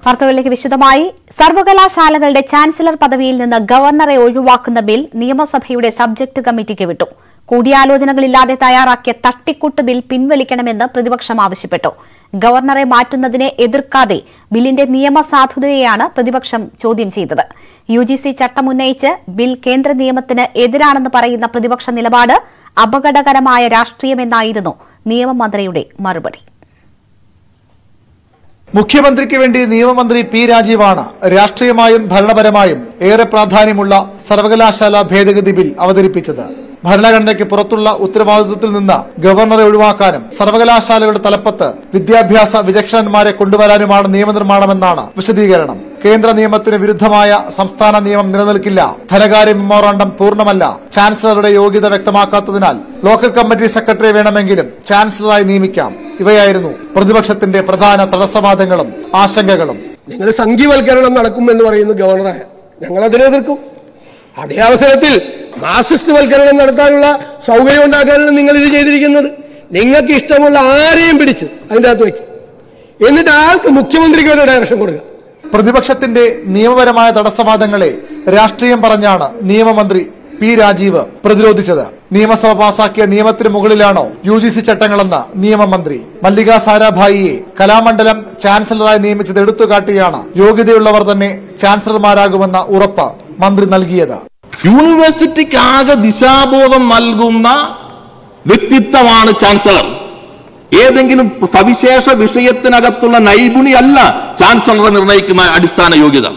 വാർത്തകളിലേക്ക് വിശദമായി സർവകലാശാലകളുടെ ചാൻസലർ പദവിയിൽ നിന്ന് ഗവർണറെ ഒഴിവാക്കുന്ന ബിൽ നിയമസഭയുടെ സബ്ജക്ട് കമ്മിറ്റിക്ക് വിട്ടു കൂടിയാലോചനകളില്ലാതെ തയ്യാറാക്കിയ തട്ടിക്കൂട്ട് ബിൽ പിൻവലിക്കണമെന്ന് പ്രതിപക്ഷം ആവശ്യപ്പെട്ടു ഗവർണറെ മാറ്റുന്നതിനെ എതിർക്കാതെ ബില്ലിന്റെ നിയമസാധുതയെയാണ് പ്രതിപക്ഷം ചോദ്യം ചെയ്തത് യു ജി സി ചട്ടമുന്നയിച്ച് ബിൽ കേന്ദ്ര നിയമത്തിന് എതിരാണെന്ന് പറയുന്ന പ്രതിപക്ഷ നിലപാട് അപകടകരമായ രാഷ്ട്രീയമെന്നായിരുന്നു നിയമമന്ത്രിയുടെ മറുപടി മുഖ്യമന്ത്രിക്ക് വേണ്ടി നിയമമന്ത്രി പി രാജീവാണ് രാഷ്ട്രീയമായും ഭരണപരമായും ഏറെ പ്രാധാന്യമുള്ള സർവകലാശാല ഭേദഗതി ബിൽ അവതരിപ്പിച്ചത് ഭരണഘടനയ്ക്ക് പുറത്തുള്ള ഉത്തരവാദിത്വത്തിൽ നിന്ന് ഗവർണറെ ഒഴിവാക്കാനും സർവകലാശാലകളുടെ തലപ്പത്ത് വിദ്യാഭ്യാസ വിചക്ഷണന്മാരെ കൊണ്ടുവരാനുമാണ് നിയമനിർമ്മാണമെന്നാണ് വിശദീകരണം കേന്ദ്ര നിയമത്തിന് വിരുദ്ധമായ സംസ്ഥാന നിയമം നിലനിൽക്കില്ല ധനകാര്യ മെമ്മോറാണ്ടം പൂർണ്ണമല്ല ചാൻസലറുടെ യോഗ്യത വ്യക്തമാക്കാത്തതിനാൽ ലോക്കൽ കമ്മിറ്റി സെക്രട്ടറി വേണമെങ്കിലും ചാൻസലറായി നിയമിക്കാം ഇവയായിരുന്നു പ്രതിപക്ഷത്തിന്റെ പ്രധാന തടസ്സവാദങ്ങളും ആശങ്കകളും നിങ്ങൾ സംഘീവൽക്കരണം നടക്കും എന്ന് പറയുന്ന ഗവർണറെ ഞങ്ങൾ അതിനെ എതിർക്കും അതേ അവസരത്തിൽ മാർസിസ്റ്റ് വൽക്കരണം നടത്താനുള്ള സൗകര്യം ഉണ്ടാക്കാനാണ് നിങ്ങൾ ഇത് ചെയ്തിരിക്കുന്നത് നിങ്ങൾക്ക് ഇഷ്ടമുള്ള ആരെയും പിടിച്ച് അതിൻ്റെ അകത്ത് വയ്ക്കും എന്നിട്ട് ആൾക്ക് മുഖ്യമന്ത്രിക്ക് ഒരു ഡയറക്ഷൻ കൊടുക്കുക പ്രതിപക്ഷത്തിന്റെ നിയമപരമായ തടസ്സവാദങ്ങളെ രാഷ്ട്രീയം പറഞ്ഞാണ് നിയമമന്ത്രി പി രാജീവ് പ്രതിരോധിച്ചത് നിയമസഭ പാസാക്കിയ നിയമത്തിന് മുകളിലാണോ യു ജി സി ചട്ടങ്ങളെന്ന് നിയമമന്ത്രി മല്ലിക സാരാഭായിയെ കലാമണ്ഡലം ചാൻസലറായി നിയമിച്ചത് എടുത്തുകാട്ടിയാണ് യോഗ്യതയുള്ളവർ തന്നെ ചാൻസലർമാരാകുമെന്ന ഉറപ്പ് മന്ത്രി നൽകിയത് യൂണിവേഴ്സിറ്റിക്ക് ആകെ ദിശാബോധം നൽകുന്ന വ്യക്തിത്വമാണ് ചാൻസലർ ഏതെങ്കിലും സവിശേഷ വിഷയത്തിനകത്തുള്ള നൈപുണ്യല്ല ചാൻസലറെ നിർണ്ണയിക്കുന്ന അടിസ്ഥാന യോഗ്യത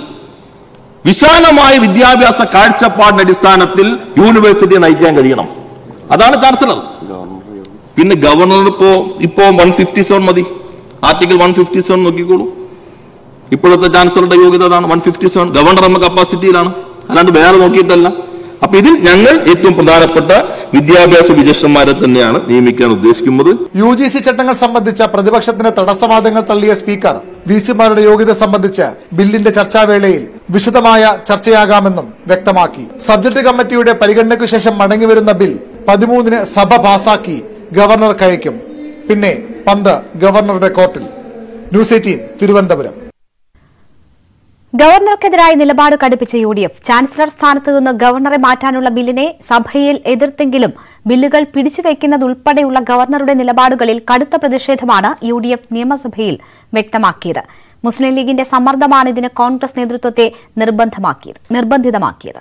വിശാലമായ വിദ്യാഭ്യാസ കാഴ്ചപ്പാടിന്റെ അടിസ്ഥാനത്തിൽ യൂണിവേഴ്സിറ്റിയെ നയിക്കാൻ കഴിയണം അതാണ് ചാൻസലർ പിന്നെ ഗവർണർ ഇപ്പോ ഇപ്പോ വൺ ഫിഫ്റ്റി സെവൻ മതി ആർട്ടിക്കിൾ വൺ ഫിഫ്റ്റി സെവൻ നോക്കിക്കോളൂ ഇപ്പോഴത്തെ ചാൻസലറുടെ യോഗ്യത അതാണ് വൺ ഫിഫ്റ്റി സെവൻ ഗവർണർ എന്ന കപ്പാസിറ്റിയിലാണ് അല്ലാണ്ട് വേറെ നോക്കിയിട്ടല്ല അപ്പൊ ഇതിൽ ഞങ്ങൾ ഏറ്റവും പ്രധാനപ്പെട്ട വിദ്യാഭ്യാസ വിചക്ഷന്മാരെ തന്നെയാണ് നിയമിക്കാൻ ഉദ്ദേശിക്കുന്നത് യു ജി സി ചട്ടങ്ങൾ സംബന്ധിച്ച പ്രതിപക്ഷത്തിന്റെ തടസ്സവാദങ്ങൾ തള്ളിയ സ്പീക്കർ വി സിമാരുടെ യോഗ്യത സംബന്ധിച്ച് ബില്ലിന്റെ ചർച്ചാവേളയിൽ വിശദമായ ചർച്ചയാകാമെന്നും വ്യക്തമാക്കി സബ്ജക്ട് കമ്മിറ്റിയുടെ പരിഗണനയ്ക്കു ശേഷം മടങ്ങിവരുന്ന ബിൽ പതിമൂന്നിന് സഭ പാസാക്കി ഗവർണർക്ക് അയക്കും പിന്നെ പന്ത് ഗവർണറുടെ കോർട്ടിൽ ന്യൂസ് എയ്റ്റീൻ തിരുവനന്തപുരം ഗവർണർക്കെതിരായ നിലപാട് കടുപ്പിച്ച യു ഡി എഫ് ചാൻസലർ സ്ഥാനത്ത് നിന്ന് ഗവർണറെ മാറ്റാനുള്ള ബില്ലിനെ സഭയിൽ എതിർത്തെങ്കിലും ബില്ലുകൾ പിടിച്ചുകയക്കുന്നതുൾപ്പെടെയുള്ള ഗവർണറുടെ നിലപാടുകളിൽ കടുത്ത പ്രതിഷേധമാണ് യു ഡി എഫ് നിയമസഭയിൽ വ്യക്തമാക്കിയത് മുസ്ലിം ലീഗിന്റെ സമ്മർദ്ദമാണ് ഇതിന് കോൺഗ്രസ് നേതൃത്വത്തെ നിർബന്ധമാക്കിയത് നിർബന്ധിതമാക്കിയത്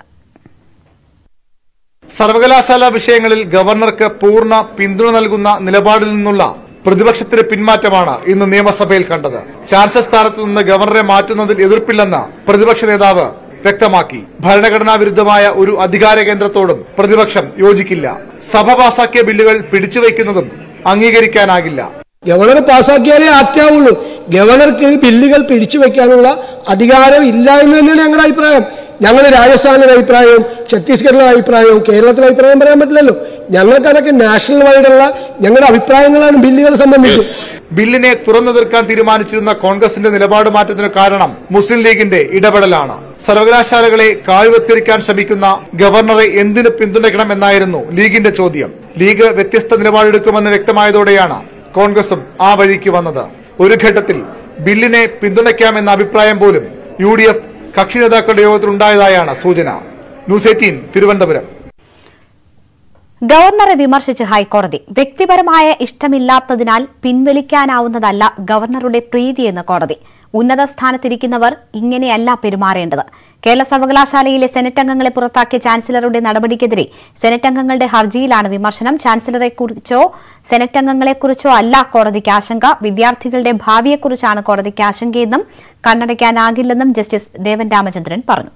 സർവകലാശാല വിഷയങ്ങളിൽ ഗവർണർക്ക് പൂർണ്ണ പിന്തുണ നൽകുന്ന നിലപാടിൽ നിന്നുള്ള പ്രതിപക്ഷത്തിന്റെ പിന്മാറ്റമാണ് ഇന്ന് നിയമസഭയിൽ കണ്ടത് ചാൻസലർ സ്ഥാനത്ത് നിന്ന് ഗവർണറെ മാറ്റുന്നതിൽ എതിർപ്പില്ലെന്ന് പ്രതിപക്ഷ നേതാവ് വ്യക്തമാക്കി ഭരണഘടനാ വിരുദ്ധമായ ഒരു അധികാര കേന്ദ്രത്തോടും പ്രതിപക്ഷം യോജിക്കില്ല സഭ പാസാക്കിയ ബില്ലുകൾ പിടിച്ചുവയ്ക്കുന്നതും അംഗീകരിക്കാനാകില്ല ഗവർണർ പാസ്സാക്കിയാലേ ആറ്റാവുള്ളൂ ഗവർണർക്ക് ബില്ലുകൾ പിടിച്ചു വെക്കാനുള്ള അധികാരം ഇല്ല എന്ന് തന്നെയാണ് ഞങ്ങളുടെ അഭിപ്രായം ഞങ്ങൾ രാജസ്ഥാനിലെ അഭിപ്രായവും ഛത്തീസ്ഗഡിലെ അഭിപ്രായവും കേരളത്തിലെ അഭിപ്രായം പറയാൻ പറ്റില്ലല്ലോ ഞങ്ങൾക്ക് അതൊക്കെ നാഷണൽ വൈഡുള്ള ഞങ്ങളുടെ അഭിപ്രായങ്ങളാണ് ബില്ലുകൾ സംബന്ധിച്ച് ബില്ലിനെ തുറന്നെതിർക്കാൻ തീരുമാനിച്ചിരുന്ന കോൺഗ്രസിന്റെ നിലപാട് മാറ്റത്തിന് കാരണം മുസ്ലിം ലീഗിന്റെ ഇടപെടലാണ് സർവകലാശാലകളെ കാഴ്വത്തിരിക്കാൻ ശ്രമിക്കുന്ന ഗവർണറെ എന്തിനു പിന്തുണയ്ക്കണം എന്നായിരുന്നു ലീഗിന്റെ ചോദ്യം ലീഗ് വ്യത്യസ്ത നിലപാടെടുക്കുമെന്ന് വ്യക്തമായതോടെയാണ് കോൺഗ്രസും ആ വഴിക്ക് വന്നത് ഒരു ഘട്ടത്തിൽ ബില്ലിനെ പിന്തുണയ്ക്കാമെന്ന അഭിപ്രായം പോലും യു ഡി എഫ് കക്ഷി നേതാക്കളുടെ യോഗത്തിൽ ഉണ്ടായതായാണ് സൂചന ന്യൂസ് എയ്റ്റീൻ തിരുവനന്തപുരം ഗവർണറെ വിമർശിച്ച് ഹൈക്കോടതി വ്യക്തിപരമായ ഇഷ്ടമില്ലാത്തതിനാൽ പിൻവലിക്കാനാവുന്നതല്ല ഗവർണറുടെ പ്രീതിയെന്ന് കോടതി ഉന്നത സ്ഥാനത്തിരിക്കുന്നവർ ഇങ്ങനെയല്ല പെരുമാറേണ്ടത് കേരള സർവകലാശാലയിലെ സെനറ്റ് അംഗങ്ങളെ പുറത്താക്കിയ ചാൻസലറുടെ നടപടിക്കെതിരെ സെനറ്റ് അംഗങ്ങളുടെ ഹർജിയിലാണ് വിമർശനം ചാൻസലറെക്കുറിച്ചോ സെനറ്റ് അംഗങ്ങളെക്കുറിച്ചോ അല്ല കോടതിക്ക് ആശങ്ക വിദ്യാർത്ഥികളുടെ ഭാവിയെക്കുറിച്ചാണ് കോടതിക്ക് ആശങ്കയെന്നും കണ്ണടയ്ക്കാനാകില്ലെന്നും ജസ്റ്റിസ് ദേവൻ രാമചന്ദ്രൻ പറഞ്ഞു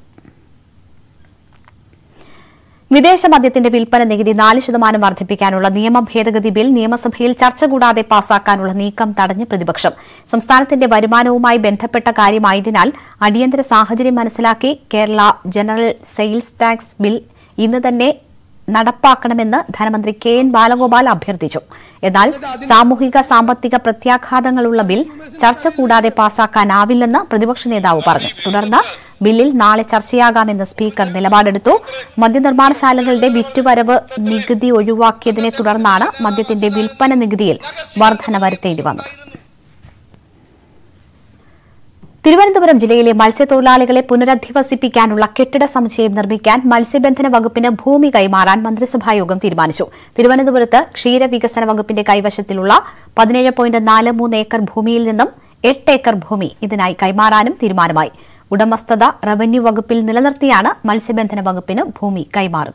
വിദേശ മദ്യത്തിന്റെ വിൽപ്പന നികുതി നാല് ശതമാനം വർദ്ധിപ്പിക്കാനുള്ള നിയമ ഭേദഗതി ബിൽ നിയമസഭയിൽ ചർച്ച കൂടാതെ പാസാക്കാനുള്ള നീക്കം തടഞ്ഞ് പ്രതിപക്ഷം സംസ്ഥാനത്തിന്റെ വരുമാനവുമായി ബന്ധപ്പെട്ട കാര്യമായതിനാൽ അടിയന്തര സാഹചര്യം മനസ്സിലാക്കി Kerala general sales tax bill ഇന്ന് തന്നെ നടപ്പാക്കണമെന്ന് ധനമന്ത്രി കെ എൻ ബാലഗോപാൽ അഭ്യർത്ഥിച്ചു എന്നാൽ സാമൂഹിക സാമ്പത്തിക പ്രത്യാഘാതങ്ങളുള്ള ബിൽ ചർച്ച കൂടാതെ പാസാക്കാനാവില്ലെന്ന് പ്രതിപക്ഷ നേതാവ് പറഞ്ഞു തുടർന്ന് ബില്ലിൽ നാളെ ചർച്ചയാകാമെന്ന് സ്പീക്കർ നിലപാടെടുത്തു മദ്യനിർമ്മാണശാലകളുടെ വിറ്റുവരവ് നികുതി ഒഴിവാക്കിയതിനെ തുടർന്നാണ് മദ്യത്തിന്റെ വിൽപ്പന നികുതിയിൽ വർധന വരുത്തേണ്ടി വന്നത് തിരുവനന്തപുരം ജില്ലയിലെ മത്സ്യത്തൊഴിലാളികളെ പുനരധിവസിപ്പിക്കാനുള്ള കെട്ടിട സമുച്ചയം നിർമ്മിക്കാൻ മത്സ്യബന്ധന വകുപ്പിന് ഭൂമി കൈമാറാൻ മന്ത്രിസഭായോഗം തീരുമാനിച്ചു തിരുവനന്തപുരത്ത് ക്ഷീരവികസന വകുപ്പിന്റെ കൈവശത്തിലുള്ള പതിനേഴ് പോയിന്റ് നാല് മൂന്ന് ഏക്കർ ഭൂമിയിൽ നിന്നും എട്ട് ഏക്കർ ഭൂമി ഇതിനായി കൈമാറാനും തീരുമാനമായി ഉടമസ്ഥത റവന്യൂ വകുപ്പിൽ നിലനിർത്തിയാണ് മത്സ്യബന്ധന വകുപ്പിന് ഭൂമി കൈമാറുക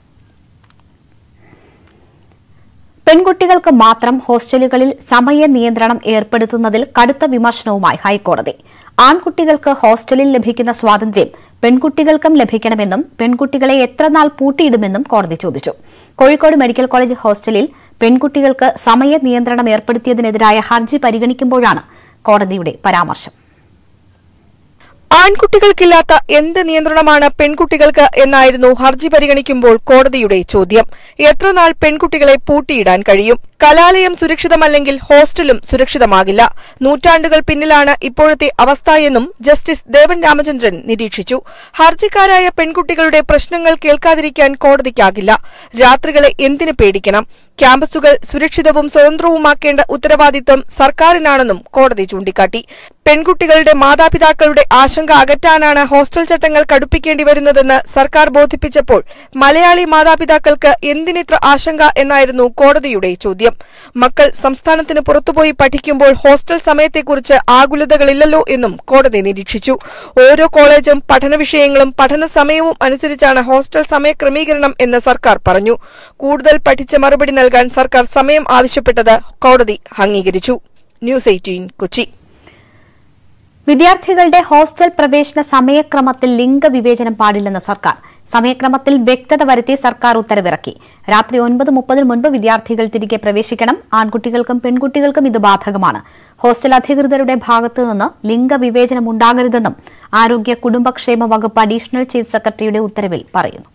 പെൺകുട്ടികൾക്ക് മാത്രം ഹോസ്റ്റലുകളിൽ സമയ നിയന്ത്രണം ഏർപ്പെടുത്തുന്നതിൽ കടുത്ത വിമർശനവുമായി ഹൈക്കോടതി ആൺകുട്ടികൾക്ക് ഹോസ്റ്റലിൽ ലഭിക്കുന്ന സ്വാതന്ത്ര്യം പെൺകുട്ടികൾക്കും ലഭിക്കണമെന്നും പെൺകുട്ടികളെ എത്ര നാൾ പൂട്ടിയിടുമെന്നും കോടതി ചോദിച്ചു കോഴിക്കോട് മെഡിക്കൽ കോളേജ് ഹോസ്റ്റലിൽ പെൺകുട്ടികൾക്ക് സമയ നിയന്ത്രണം ഏർപ്പെടുത്തിയതിനെതിരായ ഹർജി പരിഗണിക്കുമ്പോഴാണ് കോടതിയുടെ പരാമർശം ആൺകുട്ടികൾക്കില്ലാത്ത എന്ത് നിയന്ത്രണമാണ് പെൺകുട്ടികൾക്ക് എന്നായിരുന്നു ഹർജി പരിഗണിക്കുമ്പോൾ കോടതിയുടെ ചോദ്യം എത്ര നാൾ പെൺകുട്ടികളെ പൂട്ടിയിടാൻ കഴിയും കലാലയം സുരക്ഷിതമല്ലെങ്കിൽ ഹോസ്റ്റലും സുരക്ഷിതമാകില്ല നൂറ്റാണ്ടുകൾ പിന്നിലാണ് ഇപ്പോഴത്തെ അവസ്ഥ എന്നും ജസ്റ്റിസ് ദേവൻ രാമചന്ദ്രൻ നിരീക്ഷിച്ചു ഹർജിക്കാരായ പെൺകുട്ടികളുടെ പ്രശ്നങ്ങൾ കേൾക്കാതിരിക്കാൻ കോടതിക്കാകില്ല രാത്രികളെ എന്തിനു പേടിക്കണം ക്യാമ്പസുകൾ സുരക്ഷിതവും സ്വതന്ത്രവുമാക്കേണ്ട ഉത്തരവാദിത്വം സർക്കാരിനാണെന്നും കോടതി ചൂണ്ടിക്കാട്ടി പെൺകുട്ടികളുടെ മാതാപിതാക്കളുടെ ആശങ്ക അകറ്റാനാണ് ഹോസ്റ്റൽ ചട്ടങ്ങൾ കടുപ്പിക്കേണ്ടി വരുന്നതെന്ന് സർക്കാർ ബോധിപ്പിച്ചപ്പോൾ മലയാളി മാതാപിതാക്കൾക്ക് എന്തിനിത്ര ആശങ്ക എന്നായിരുന്നു കോടതിയുടെ ചോദ്യം മക്കൾ സംസ്ഥാനത്തിന് പുറത്തുപോയി പഠിക്കുമ്പോൾ ഹോസ്റ്റൽ സമയത്തെക്കുറിച്ച് ആകുലതകളില്ലല്ലോ എന്നും കോടതി നിരീക്ഷിച്ചു ഓരോ കോളേജും പഠന വിഷയങ്ങളും പഠന സമയവും അനുസരിച്ചാണ് ഹോസ്റ്റൽ സമയ ക്രമീകരണം എന്ന് സർക്കാർ പറഞ്ഞു കൂടുതൽ പഠിച്ച മറുപടി നൽകാൻ സർക്കാർ സമയം ആവശ്യപ്പെട്ടത് കോടതി അംഗീകരിച്ചു ന്യൂസ് എയ്റ്റീൻ കൊച്ചി വിദ്യാർത്ഥികളുടെ ഹോസ്റ്റൽ പ്രവേശന സമയക്രമത്തിൽ ലിംഗവിവേചനം പാടില്ലെന്ന് സർക്കാർ സമയക്രമത്തിൽ വ്യക്തത വരുത്തി സർക്കാർ ഉത്തരവിറക്കി രാത്രി ഒൻപത് മുപ്പതിന് മുൻപ് വിദ്യാർത്ഥികൾ തിരികെ പ്രവേശിക്കണം ആൺകുട്ടികൾക്കും പെൺകുട്ടികൾക്കും ഇത് ബാധകമാണ് ഹോസ്റ്റൽ അധികൃതരുടെ ഭാഗത്തു നിന്ന് ലിംഗവിവേചനം ഉണ്ടാകരുതെന്നും ആരോഗ്യ കുടുംബക്ഷേമ വകുപ്പ് അഡീഷണൽ ചീഫ് സെക്രട്ടറിയുടെ ഉത്തരവിൽ പറയുന്നു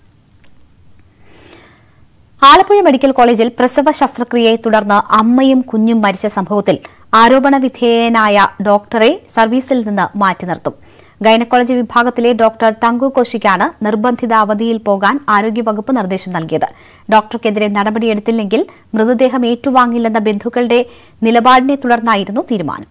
ആലപ്പുഴ മെഡിക്കൽ കോളേജിൽ പ്രസവ ശസ്ത്രക്രിയയെ തുടർന്ന് അമ്മയും കുഞ്ഞും മരിച്ച സംഭവത്തിൽ ആരോപണ വിധേയനായ ഡോക്ടറെ സർവീസിൽ നിന്ന് മാറ്റി നിർത്തും ഗൈനക്കോളജി വിഭാഗത്തിലെ ഡോക്ടർ തങ്കു കോശിക്കാണ് നിർബന്ധിത അവധിയിൽ പോകാൻ ആരോഗ്യവകുപ്പ് നിർദ്ദേശം നൽകിയത് ഡോക്ടർക്കെതിരെ നടപടിയെടുത്തില്ലെങ്കിൽ മൃതദേഹം ഏറ്റുവാങ്ങില്ലെന്ന ബന്ധുക്കളുടെ നിലപാടിനെ തുടർന്നായിരുന്നു തീരുമാനം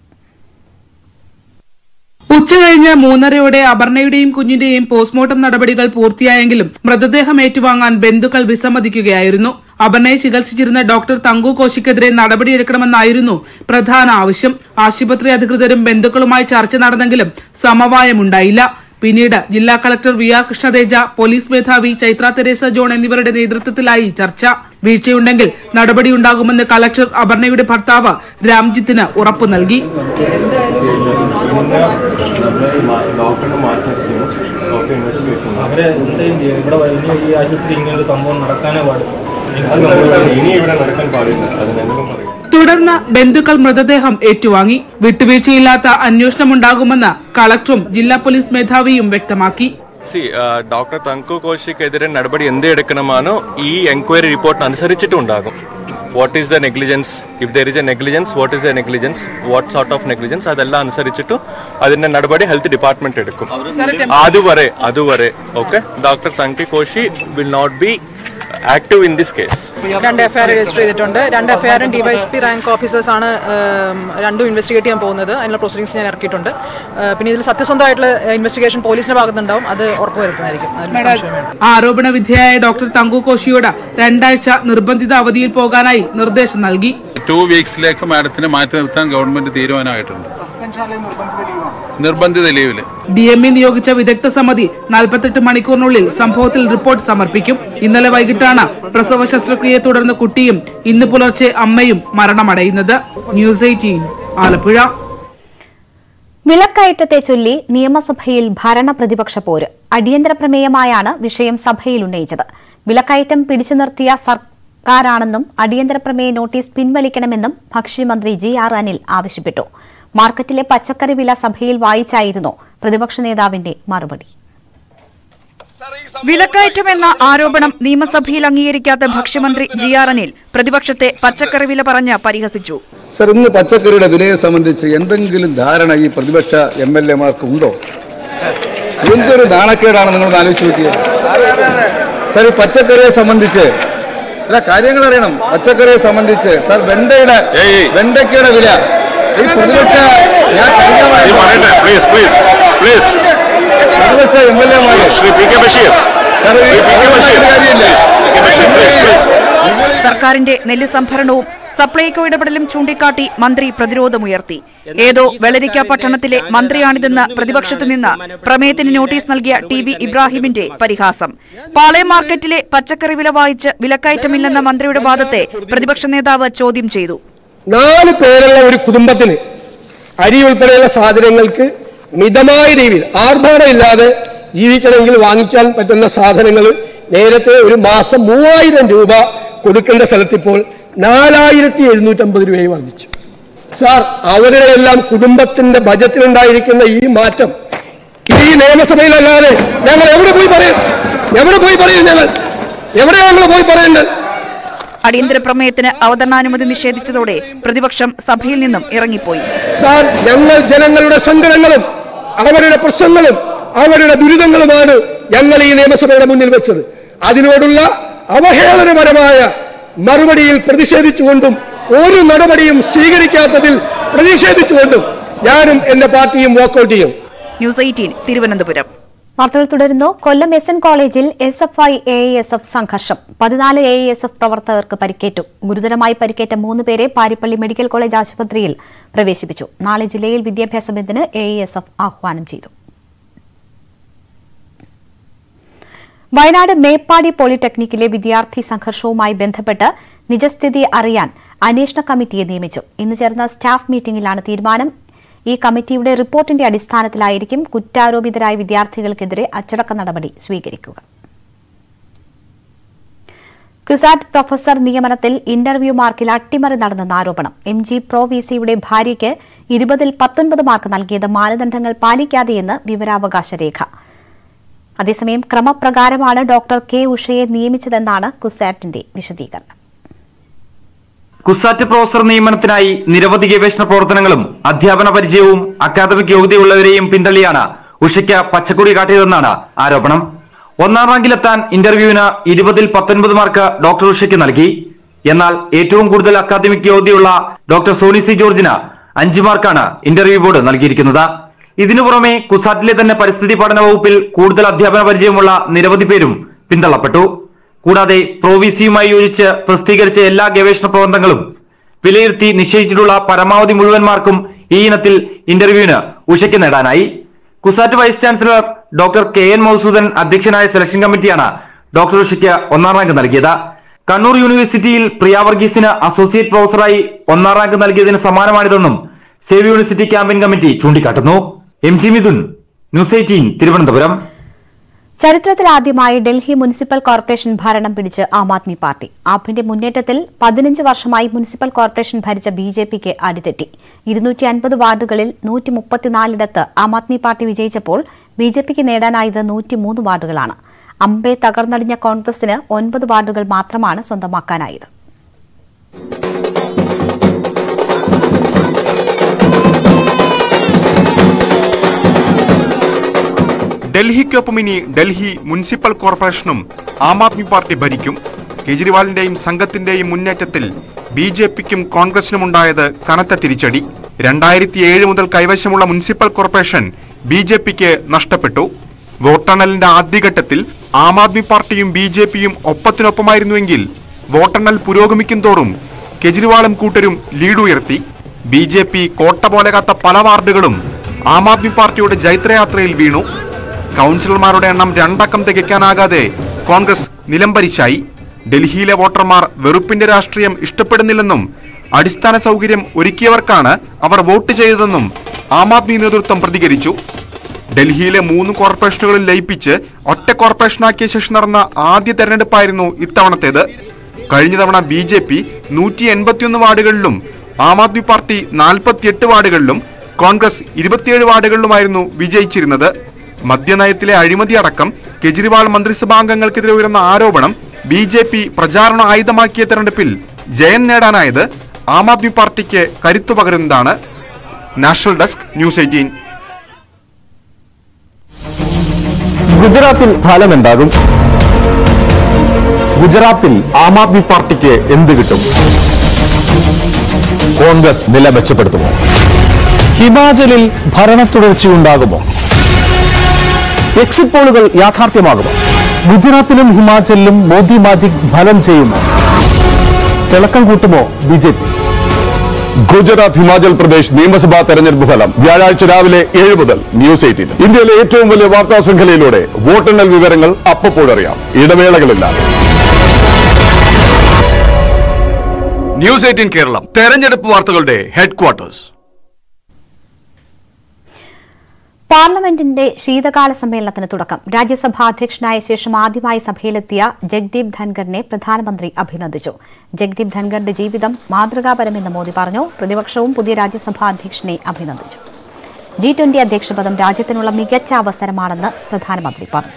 ഉച്ചകഴിഞ്ഞ് മൂന്നരയോടെ അപർണയുടെയും കുഞ്ഞിന്റെയും പോസ്റ്റ്മോർട്ടം നടപടികൾ പൂർത്തിയായെങ്കിലും മൃതദേഹം ഏറ്റുവാങ്ങാൻ ബന്ധുക്കൾ വിസമ്മതിക്കുകയായിരുന്നു അപർണയെ ചികിത്സിച്ചിരുന്ന ഡോക്ടർ തങ്കു കോശിക്കെതിരെ നടപടിയെടുക്കണമെന്നായിരുന്നു പ്രധാന ആവശ്യം ആശുപത്രി അധികൃതരും ബന്ധുക്കളുമായി ചർച്ച നടന്നെങ്കിലും സമവായമുണ്ടായില്ല പിന്നീട് ജില്ലാ collector V R Krishnateja police മേധാവി ചൈത്ര തെരേസ ജോൺ എന്നിവരുടെ നേതൃത്വത്തിലായി ചർച്ച വീഴ്ചയുണ്ടെങ്കിൽ നടപടിയുണ്ടാകുമെന്ന് കളക്ടർ അപർണയുടെ ഭർത്താവ് രാംജിത്തിന് ഉറപ്പു നൽകി ഡോക്ടറിനെ മാറ്റായിരുന്നു ഡോക്ടർ ഇൻവെസ്റ്റിഗേഷൻ അവരെ എന്തെങ്കിലും ചെയ്യും ഇവിടെ വലിയ ഈ ആശുപത്രി ഇങ്ങനെ ഒരു സംഭവം നടക്കാനേ പാടില്ല അത് നമ്മൾ ഇനി ഇവിടെ നടക്കാൻ പാടില്ല അത് ഞങ്ങളും പറയും തുടർന്ന് ബന്ധുക്കൾ മൃതദേഹം ഏറ്റുവാങ്ങി വിട്ടുവീഴ്ചയില്ലാത്ത അന്വേഷണമുണ്ടാകുമെന്ന് കളക്ടറും ജില്ലാ പോലീസ് മേധാവിയും വ്യക്തമാക്കി സി ഡോക്ടർ തങ്കു കോശിക്കെതിരെ നടപടി എന്ത് എടുക്കണമാണോ ഈ എൻക്വയറി റിപ്പോർട്ട് അനുസരിച്ചിട്ട് ഉണ്ടാകും what is the negligence if there is a negligence what is the negligence what sort of negligence അതെല്ലാം അനുസരിച്ചിട്ട് അതിന്റെ നടപടി ഹെൽത്ത് ഡിപ്പാർട്ട്മെന്റ് എടുക്കും അതുവരെ അതുവരെ okay doctor Thanki Koshy will not be active in this case രണ്ട് എഫ്ഐആർ രജിസ്റ്റർ ചെയ്തിട്ടുണ്ട് രണ്ട് എഫ്ഐആറും ഡിവൈഎസ്പി റാങ്ക് ഓഫീസേഴ്സ് ആണ് ഏം, രണ്ടും ഇൻവെസ്റ്റിഗേറ്റ് ചെയ്യാൻ പോകുന്നത് അതിനുള്ള പ്രൊസീഡിങ്സ് ഞാൻ ഇറക്കിയിട്ടുണ്ട് ഏഹ്, പിന്നെ ഇതിൽ സത്യസന്ധമായിട്ടുള്ള ഇൻവെസ്റ്റിഗേഷൻ പോലീസിന്റെ ഭാഗത്തുണ്ടാവും അത് ഉറപ്പുവരുത്തുന്നതായിരിക്കും അതിൽ സംശയം വേണ്ട ആരോപണ വിധേയായ ഡോക്ടർ തങ്കു കോശിയോട് രണ്ടാഴ്ച നിർബന്ധിത അവധിയിൽ പോകാനായി നിർദ്ദേശം നൽകി ടു വീക്സിലേക്ക് മാഡത്തിനെ മാറ്റി നിർത്താൻ ഗവൺമെന്റ് തീരുമാനമായിട്ടുണ്ട് നിർബന്ധിത ലീവില് ഡി എം ഇ നിയോഗിച്ച വിദഗ്ധ സമിതി നാൽപ്പത്തെട്ട് മണിക്കൂറിനുള്ളിൽ സംഭവത്തിൽ റിപ്പോർട്ട് സമർപ്പിക്കും ഇന്നലെ വൈകിട്ടാണ് പ്രസവ ശസ്ത്രക്രിയയെ തുടർന്ന് കുട്ടിയും ഇന്ന് പുലർച്ചെ അമ്മയും മരണമടയുന്നത് ന്യൂസ് എയ്റ്റീൻ ആലപ്പുഴ വിലക്കയറ്റത്തെ ചൊല്ലി നിയമസഭയിൽ ഭരണ പ്രതിപക്ഷ പോര് അടിയന്തര പ്രമേയമായാണ് വിഷയം സഭയിൽ ഉന്നയിച്ചത് വിലക്കയറ്റം പിടിച്ചു നിർത്തിയ സർക്കാരാണെന്നും അടിയന്തര പ്രമേയ നോട്ടീസ് പിൻവലിക്കണമെന്നും ഭക്ഷ്യമന്ത്രി ജി ആർ അനിൽ ആവശ്യപ്പെട്ടു മാർക്കറ്റിലെ പച്ചക്കറി വില സഭയിൽ വായിച്ചായിരുന്നു പ്രതിപക്ഷ നേതാവിന്റെ മറുപടി വിലക്കയറ്റം എന്ന ആരോപണം നിയമസഭയിൽ അംഗീകരിക്കാത്ത ഭക്ഷ്യമന്ത്രി ജി ആർ അനിൽ പ്രതിപക്ഷത്തെ പച്ചക്കറി വില പറഞ്ഞ് പരിഹസിച്ചു സർ ഇന്ന് പച്ചക്കറിയുടെ വിലയെ സംബന്ധിച്ച് എന്തെങ്കിലും ധാരണ ഈ പ്രതിപക്ഷ എം എൽ എമാർക്ക് ഉണ്ടോ എന്തൊരു നാണക്കേടാണ് നിങ്ങൾ ആലോചിച്ച് നോക്കിയത് സർ ഈ പച്ചക്കറിയെ സംബന്ധിച്ച് ചില കാര്യങ്ങൾ അറിയണം പച്ചക്കറിയെ സംബന്ധിച്ച് സർ വെണ്ടയുടെ വെണ്ടയ്ക്കയുടെ വില ഈ പ്രതിപക്ഷ പറയട്ടെ പ്ലീസ് പ്ലീസ് പ്ലീസ് പ്രതിപക്ഷ എം എൽ എമാരെ Shri P K Basheer Shri P K Basheer P K Basheer please please സർക്കാരിന്റെ നെല്ല് സംഭരണവും സപ്ലൈകോ ഇടപെടലും ചൂണ്ടിക്കാട്ടി മന്ത്രി പ്രതിരോധമുയർത്തി ഏതോ വെള്ളരിക്ക പട്ടണത്തിലെ മന്ത്രിയാണിതെന്ന് പ്രതിപക്ഷത്തു നിന്ന് പ്രമേയത്തിന് നോട്ടീസ് നൽകിയ ടി വി ഇബ്രാഹിമിന്റെ പരിഹാസം പാളയം മാർക്കറ്റിലെ പച്ചക്കറി വില വായിച്ച് വിലക്കയറ്റമില്ലെന്ന മന്ത്രിയുടെ വാദത്തെ പ്രതിപക്ഷ നേതാവ് ചോദ്യം ചെയ്തു നാല് പേരുള്ള ഒരു കുടുംബത്തിന് അരി ഉൾപ്പെടെയുള്ള സാധനങ്ങൾക്ക് മിതമായ രീതിയിൽ ആർഭാടമില്ലാതെ ജീവിക്കണമെങ്കിൽ വാങ്ങിക്കാൻ പറ്റുന്ന സാധനങ്ങൾ നേരത്തെ ഒരു മാസം മൂവായിരം രൂപ കൊടുക്കേണ്ട സ്ഥലത്തിപ്പോൾ നാലായിരത്തി എഴുന്നൂറ്റമ്പത് രൂപയായി വർദ്ധിച്ചു സാർ അവരുടെ എല്ലാം കുടുംബത്തിന്റെ ബജറ്റിലുണ്ടായിരിക്കുന്ന ഈ മാറ്റം ഈ നിയമസഭയിലല്ലാതെ ഞങ്ങൾ എവിടെ പോയി പറയും എവിടെ പോയി പറയും ഞങ്ങൾ എവിടെയാണ് ഞങ്ങൾ പോയി പറയേണ്ടത് അടിയന്തര പ്രമേയത്തിന് അവതരണാനുമതി നിഷേധിച്ചതോടെ പ്രതിപക്ഷം സഭയിൽ നിന്നും ഇറങ്ങിപ്പോയി സാർ ഞങ്ങൾ ജനങ്ങളുടെ സങ്കടങ്ങളും അവരുടെ പ്രശ്നങ്ങളും അവരുടെ ദുരിതങ്ങളുമാണ് ഞങ്ങൾ ഈ നിയമസഭയുടെ മുന്നിൽ വെച്ചത് അതിനോടുള്ള അവഹേളനപരമായ മറുപടിയിൽ പ്രതിഷേധിച്ചുകൊണ്ടും ഒരു നടപടിയും സ്വീകരിക്കാത്തതിൽ പ്രതിഷേധിച്ചുകൊണ്ടും ഞാനും എന്റെ പാർട്ടിയും വാക്കൌട്ട് ചെയ്യും ന്യൂസ് എയ്റ്റീൻ തിരുവനന്തപുരം വാർത്തകൾ തുടരുന്നു Kollam S N college S F I A S F സംഘർഷം പതിനാല് എ എസ് എഫ് പ്രവർത്തകർക്ക് പരിക്കേറ്റു ഗുരുതരമായി പരിക്കേറ്റ മൂന്ന് പേരെ പാരിപ്പള്ളി മെഡിക്കൽ കോളേജ് ആശുപത്രിയിൽ പ്രവേശിപ്പിച്ചു നാളെ ജില്ലയിൽ വിദ്യാഭ്യാസ ബന്ദിന് എ എസ് എഫ് ആഹ്വാനം ചെയ്തു വയനാട് മേപ്പാടി പോളിടെക്നിക്കിലെ വിദ്യാർത്ഥി സംഘർഷവുമായി ബന്ധപ്പെട്ട് നിജസ്ഥിതി അറിയാൻ അന്വേഷണ കമ്മിറ്റിയെ നിയമിച്ചു ഇന്ന് ചേർന്ന സ്റ്റാഫ് മീറ്റിംഗിലാണ് തീരുമാനം ഈ കമ്മിറ്റിയുടെ റിപ്പോർട്ടിന്റെ അടിസ്ഥാനത്തിലായിരിക്കും കുറ്റാരോപിതരായ വിദ്യാർത്ഥികൾക്കെതിരെ അച്ചടക്ക നടപടി സ്വീകരിക്കുക ക്യുസാറ്റ് പ്രൊഫസർ നിയമനത്തിൽ ഇന്റർവ്യൂ മാർക്കിൽ അട്ടിമറി നടന്നെന്ന ആരോപണം എം ജി പ്രോ വി സിയുടെ ഭാര്യയ്ക്ക് ഇരുപതിൽ പത്തൊൻപത് മാർക്ക് നൽകിയത് മാനദണ്ഡങ്ങൾ പാലിക്കാതെയെന്ന് വിവരാവകാശ രേഖ അതേസമയം ക്രമപ്രകാരമാണ് ഡോക്ടർ കെ ഉഷയെ നിയമിച്ചതെന്നാണ് കുസാറ്റിന്റെ വിശദീകരണം കുസാറ്റ് പ്രൊഫസർ നിയമനത്തിനായി നിരവധി ഗവേഷണ പ്രവർത്തനങ്ങളും അധ്യാപന പരിചയവും അക്കാദമിക് യോഗ്യതയുള്ളവരെയും പിന്തള്ളിയാണ് ഉഷയ്ക്ക് പച്ചക്കുടി കാട്ടിയതെന്നാണ് ആരോപണം ഒന്നാം റാങ്കിലെത്താൻ ഇന്റർവ്യൂവിന് ഇരുപതിൽ പത്തൊൻപത് മാർക്ക് ഡോക്ടർ ഉഷയ്ക്ക് നൽകി എന്നാൽ ഏറ്റവും കൂടുതൽ അക്കാദമിക് യോഗ്യതയുള്ള ഡോക്ടർ സോണി സി ജോർജിന് അഞ്ച് മാർക്കാണ് ഇന്റർവ്യൂ ബോർഡ് നൽകിയിരിക്കുന്നത് ഇതിനു പുറമെ കുസാറ്റിലെ തന്നെ പരിസ്ഥിതി പഠന വകുപ്പിൽ കൂടുതൽ അധ്യാപന പരിചയമുള്ള നിരവധി പേരും പിന്തള്ളപ്പെട്ടു കൂടാതെ പ്രോവിസിയുമായി യോജിച്ച് പ്രസിദ്ധീകരിച്ച എല്ലാ ഗവേഷണ പ്രബന്ധങ്ങളും വിലയിരുത്തി നിശ്ചയിച്ചിട്ടുള്ള പരമാവധി മുഴുവൻ മാർക്കും ഈ ഇനത്തിൽ ഇന്റർവ്യൂവിന് ഉഷയ്ക്ക് നേടാനായി CUSAT vice chancellor doctor K N Madhusoodan അധ്യക്ഷനായ സെലക്ഷൻ കമ്മിറ്റിയാണ് ഡോക്ടർ ഉഷയ്ക്ക് ഒന്നാം റാങ്ക് നൽകിയത് കണ്ണൂർ യൂണിവേഴ്സിറ്റിയിൽ പ്രിയ വർഗീസിന് അസോസിയേറ്റ് പ്രൊഫസറായി ഒന്നാം റാങ്ക് നൽകിയതിന് സമാനമാണിതെന്നും സേവ് യൂണിവേഴ്സിറ്റി ക്യാമ്പയിൻ കമ്മിറ്റി ചൂണ്ടിക്കാട്ടുന്നു M G Midhun news eighteen Thiruvananthapuram ചരിത്രത്തിലാദ്യമായി ഡൽഹി മുനിസിപ്പൽ കോർപ്പറേഷൻ ഭരണം പിടിച്ച് ആം ആദ്മി പാർട്ടി ആപ്പിന്റെ മുന്നേറ്റത്തിൽ പതിനഞ്ച് വർഷമായി മുനിസിപ്പൽ കോർപ്പറേഷൻ ഭരിച്ച ബി ജെ പിക്ക് അടിതെറ്റി ഇരുന്നൂറ്റി അൻപത് വാർഡുകളിൽ നൂറ്റി മുപ്പത്തിനാലിടത്ത് ആം ആദ്മി പാർട്ടി വിജയിച്ചപ്പോൾ ബി ജെ പിക്ക് നേടാനായത് നൂറ്റിമൂന്ന് വാർഡുകളാണ് അമ്പെ തകർന്നടിഞ്ഞ കോൺഗ്രസിന് ഒൻപത് വാർഡുകൾ മാത്രമാണ് സ്വന്തമാക്കാനായത് ഡൽഹിക്കൊപ്പം ഇനി ഡൽഹി മുനിസിപ്പൽ കോർപ്പറേഷനും ആം ആദ്മി പാർട്ടി ഭരിക്കും കെജ്രിവാളിന്റെയും സംഘത്തിന്റെയും മുന്നേറ്റത്തിൽ ബി ജെ പിക്കും കോൺഗ്രസിനുമുണ്ടായത് കനത്ത തിരിച്ചടി രണ്ടായിരത്തി ഏഴ് മുതൽ കൈവശമുള്ള മുനിസിപ്പൽ കോർപ്പറേഷൻ ബി ജെ പിക്ക് നഷ്ടപ്പെട്ടു വോട്ടെണ്ണലിന്റെ ആദ്യഘട്ടത്തിൽ ആം ആദ്മി പാർട്ടിയും ബി ജെ പിയും ഒപ്പത്തിനൊപ്പമായിരുന്നുവെങ്കിൽ വോട്ടെണ്ണൽ പുരോഗമിക്കും തോറും കെജ്രിവാളും കൂട്ടരും ലീഡ് ഉയർത്തി ബി ജെ പി കോട്ട പോലെ കാത്ത പല വാർഡുകളും ആം ആദ്മി പാർട്ടിയുടെ ജൈത്രയാത്രയിൽ വീണു കൗൺസിലർമാരുടെ എണ്ണം രണ്ടക്കം തികയ്ക്കാനാകാതെ കോൺഗ്രസ് നിലംപരിശായി ഡൽഹിയിലെ വോട്ടർമാർ വെറുപ്പിന്റെ രാഷ്ട്രീയം ഇഷ്ടപ്പെടുന്നില്ലെന്നും അടിസ്ഥാന സൗകര്യം ഒരുക്കിയവർക്കാണ് അവർ വോട്ട് ചെയ്തതെന്നും ആം ആദ്മി നേതൃത്വം പ്രതികരിച്ചു ഡൽഹിയിലെ മൂന്ന് കോർപ്പറേഷനുകളിൽ ലയിപ്പിച്ച് ഒറ്റ കോർപ്പറേഷനാക്കിയ ശേഷം നടന്ന ആദ്യ തെരഞ്ഞെടുപ്പായിരുന്നു ഇത്തവണത്തേത് കഴിഞ്ഞ തവണ ബി ജെ പി നൂറ്റി എൺപത്തിയൊന്ന് വാർഡുകളിലും ആം ആദ്മി പാർട്ടി നാൽപ്പത്തിയെട്ട് വാർഡുകളിലും കോൺഗ്രസ് ഇരുപത്തിയേഴ് വാർഡുകളിലുമായിരുന്നു വിജയിച്ചിരുന്നത് മദ്യനയത്തിലെ അഴിമതി അടക്കം കെജ്രിവാൾ മന്ത്രിസഭാംഗങ്ങൾക്കെതിരെ ഉയർന്ന ആരോപണം ബി ജെ പി പ്രചാരണ ആയുധമാക്കിയ തെരഞ്ഞെടുപ്പിൽ ജയം നേടാനായത് ആം ആദ്മി പാർട്ടിക്ക് കരുത്തു പകരുന്നതാണ് നാഷണൽ ഡെസ്ക് ന്യൂസ് എയ്റ്റീൻ ഗുജറാത്തിൽ ഫലം എന്താകും ഗുജറാത്തിൽ ആം ആദ്മി പാർട്ടിക്ക് എന്ത് കിട്ടും കോൺഗ്രസ് നില മെച്ചപ്പെടുത്തുമോ ഹിമാചലിൽ ഭരണ തുടർച്ചയുണ്ടാകുമോ എക്സിറ്റ് പോളുകൾ യാഥാർത്ഥ്യമാകുമോ ഗുജറാത്തിലും ഹിമാചലിലും മോദി മാജിക് ഫലം ചെയ്യുമോ തിളക്കം കൂട്ടുമോ B J P Gujarat Himachal Pradesh നിയമസഭാ തെരഞ്ഞെടുപ്പ് ഫലം വ്യാഴാഴ്ച രാവിലെ ഏഴ് മുതൽ ന്യൂസ് എയ്റ്റീൻ ഇന്ത്യയിലെ ഏറ്റവും വലിയ വാർത്താ ശൃംഖലയിലൂടെ വോട്ടെണ്ണൽ വിവരങ്ങൾ അപ്പപ്പോഴറിയാം ഇടവേളകളില്ലാതെ ന്യൂസ് എയ്റ്റീൻ കേരളം തെരഞ്ഞെടുപ്പ് വാർത്തകളുടെ ഹെഡ്ക്വാർട്ടേഴ്സ് പാർലമെന്റിന്റെ ശീതകാല സമ്മേളനത്തിന് തുടക്കം രാജ്യസഭാ അധ്യക്ഷനായ ശേഷം ആദ്യമായി സഭയിലെത്തിയ ജഗ്ദീപ് ധൻഖറിനെ പ്രധാനമന്ത്രി അഭിനന്ദിച്ചു ജഗ്ദീപ് ധൻഖറിന്റെ ജീവിതം മാതൃകാപരമെന്ന് മോദി പറഞ്ഞു പ്രതിപക്ഷവും പുതിയ രാജ്യസഭാ അധ്യക്ഷനെ അഭിനന്ദിച്ചു ജി ട്വന്റി അധ്യക്ഷപദം രാജ്യത്തിനുള്ള മികച്ച അവസരമാണെന്ന് പ്രധാനമന്ത്രി പറഞ്ഞു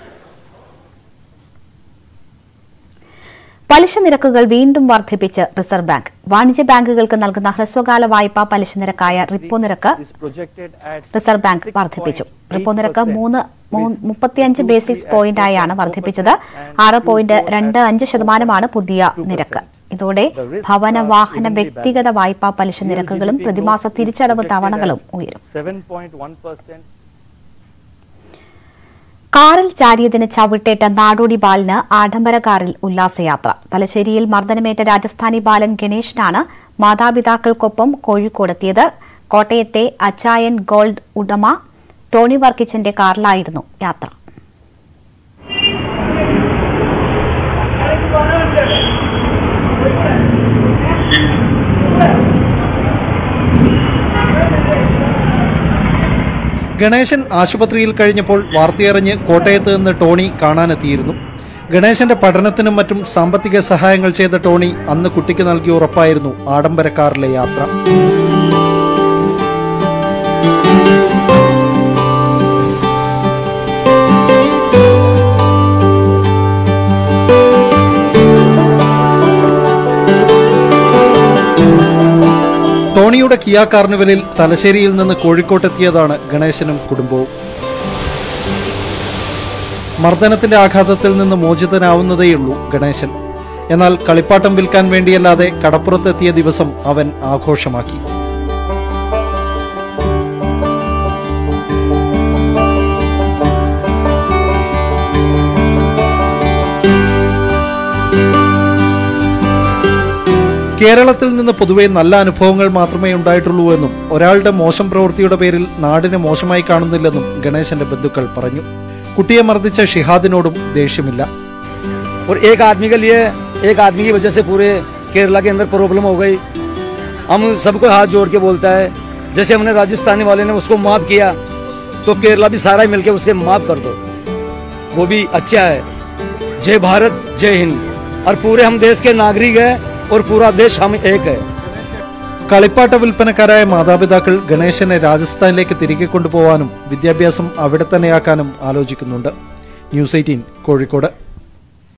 പലിശ നിരക്കുകൾ വീണ്ടും വർദ്ധിപ്പിച്ച് റിസർവ് ബാങ്ക് വാണിജ്യ ബാങ്കുകൾക്ക് നൽകുന്ന ഹ്രസ്വകാല വായ്പാ പലിശ നിരക്കായ റിപ്പോ നിരക്ക് റിസർവ് ബാങ്ക് വർദ്ധിപ്പിച്ചു റിപ്പോ നിരക്ക് മൂന്ന് മൂ- മുപ്പത്തിയഞ്ച് ബേസിസ് പോയിന്റായാണ് വർദ്ധിപ്പിച്ചത് ആറ് പോയിന്റ് രണ്ട് അഞ്ച് ശതമാനമാണ് പുതിയ നിരക്ക് ഇതോടെ ഭവന വാഹന വ്യക്തിഗത വായ്പാ പലിശ നിരക്കുകളും പ്രതിമാസ തിരിച്ചടവ് തവണകളും ഉയരും കാറിൽ ചാരിയതിന് ചവിട്ടേറ്റ നാടോടി ബാലന് ആഡംബര കാറിൽ ഉല്ലാസയാത്ര തലശ്ശേരിയിൽ മർദ്ദനമേറ്റ രാജസ്ഥാനി ബാലൻ ഗണേഷിനാണ് മാതാപിതാക്കൾക്കൊപ്പം കോഴിക്കോടെത്തിയത് കോട്ടയത്തെ അച്ചായൻ ഗോൾഡ് ഉടമ ടോണി വർക്കിച്ചന്റെ കാറിലായിരുന്നു യാത്ര ഗണേശൻ ആശുപത്രിയിൽ കഴിഞ്ഞപ്പോൾ വാർത്തയറിഞ്ഞ് കോട്ടയത്ത് നിന്ന് ടോണി കാണാനെത്തിയിരുന്നു ഗണേശന്റെ പഠനത്തിനും മറ്റും സാമ്പത്തിക സഹായങ്ങൾ ചെയ്ത ടോണി അന്ന് കുട്ടിക്ക് നൽകിയ ഉറപ്പായിരുന്നു ആഡംബര കാറിലെ യാത്ര ടോണിയുടെ കിയ കാർണിവലിൽ തലശ്ശേരിയിൽ നിന്ന് കോഴിക്കോട്ടെത്തിയതാണ് ഗണേശനും കുടുംബവും മർദ്ദനത്തിന്റെ ആഘാതത്തിൽ നിന്ന് മോചിതനാവുന്നതേയുള്ളൂ ഗണേശൻ എന്നാൽ കളിപ്പാട്ടം വിൽക്കാൻ വേണ്ടിയല്ലാതെ കടപ്പുറത്തെത്തിയ ദിവസം അവൻ ആഘോഷമാക്കി കേരളത്തിൽ നിന്ന് പൊതുവെ നല്ല അനുഭവങ്ങൾ മാത്രമേ ഉണ്ടായിട്ടുള്ളൂ എന്നും ഒരാളുടെ മോശം പ്രവൃത്തിയുടെ പേരിൽ നാടിനെ മോശമായി കാണുന്നില്ലെന്നും ഗണേശന്റെ ബന്ധുക്കൾ പറഞ്ഞു കുട്ടിയെ മർദ്ദിച്ച ഷിഹാദിനോടും ദേഷ്യമില്ല और एक आदमी के लिए एक आदमी की वजह से पूरे केरला के अंदर प्रॉब्लम हो गई हम सबको हाथ जोड़ के बोलता है जैसे हमने राजस्थानी वाले ने उसको माफ किया तो केरला भी सारा मिलके उसके माफ कर दो वो भी अच्छा है जय भारत जय हिंद और पूरे हम देश के नागरिक हैं और पूरा देश हम एक है കളിപ്പാട്ട വിൽപ്പനക്കാരായ മാതാപിതാക്കൾ ഗണേശനെ രാജസ്ഥാനിലേക്ക് തിരികെ കൊണ്ടുപോകാനും വിദ്യാഭ്യാസം അവിടെ തന്നെയാക്കാനും ആലോചിക്കുന്നുണ്ട് ന്യൂസ് എയ്റ്റീൻ കോഴിക്കോട്